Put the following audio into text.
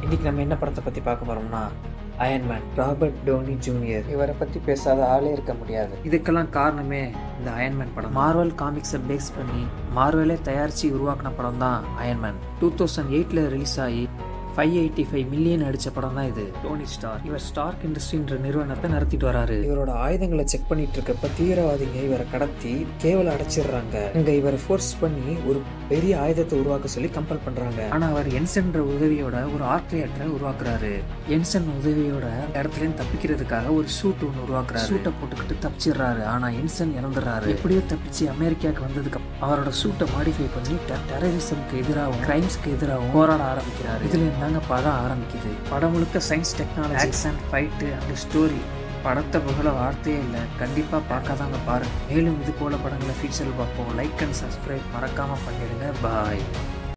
இன்னைக்கு நம்ம என்ன படத்தை பற்றி பார்க்க போகிறோம்னா அயன்மேன் ராபர்ட் டோனி ஜூனியர் இவரை பற்றி பேசாத ஆளே இருக்க முடியாது இதுக்கெல்லாம் காரணமே இந்த அயன்மேன் படம் மார்வல் காமிக்ஸை பேஸ் பண்ணி மார்வலே தயாரித்து உருவாக்கின படம் தான் அயன்மேன் டூ தௌசண்ட் எயிட்டில் ரிலீஸ் ஆகி ஃபைவ் எயிட்டி ஃபைவ் மில்லியன் அடிச்ச படம் தான் இது டோனி ஸ்டார் இவர் ஸ்டார்க் இண்டஸ்ட்ரின்ற நிறுவனத்தை நடத்திட்டு வராரு இவரோட ஆயுதங்களை செக் பண்ணிட்டு இருக்கப்ப தீவிரவாதிங்க இவரை கடத்தி கேவல அடைச்சிடுறாங்க இங்க இவரை ஃபோர்ஸ் பண்ணி ஒரு பெரிய ஆயுதத்தை உருவாக்க சொல்லி கம்பல் பண்றாங்க ஆனா அவர் என்சன்ற உதவியோட ஒரு ஆர்ட்ரியேட்டரை உருவாக்குறாரு என்சன் உதவியோட இடத்துல இருந்து தப்பிக்கிறதுக்காக ஒரு ஷூட் ஒன்று உருவாக்குறாரு ஷூட்டை போட்டுக்கிட்டு தப்பிச்சிடுறாரு ஆனா என்சன் இறந்துடுறாரு எப்படியோ தப்பிச்சு அமெரிக்காவுக்கு வந்ததுக்கு அப்புறம் அவரோட ஷூட்டை மாடிஃபை பண்ணி டெரரிசம்க்கு எதிராகவும் கிரைம்ஸ்க்கு எதிராகவும் போராட ஆரம்பிக்கிறாரு இதுல இருந்தாங்க படம் ஆரம்பிக்குது படம் முழுக்க science technology action fight and story படத்தை புகழ வார்த்தையே இல்லை கண்டிப்பாக பார்க்காதாங்க பாருங்க மேலும் இது போல படங்களை ஃபியூச்சரில் பார்ப்போம் லைக் அண்ட் சப்ஸ்கிரைப் மறக்காமல் பண்ணிடுங்க பாய்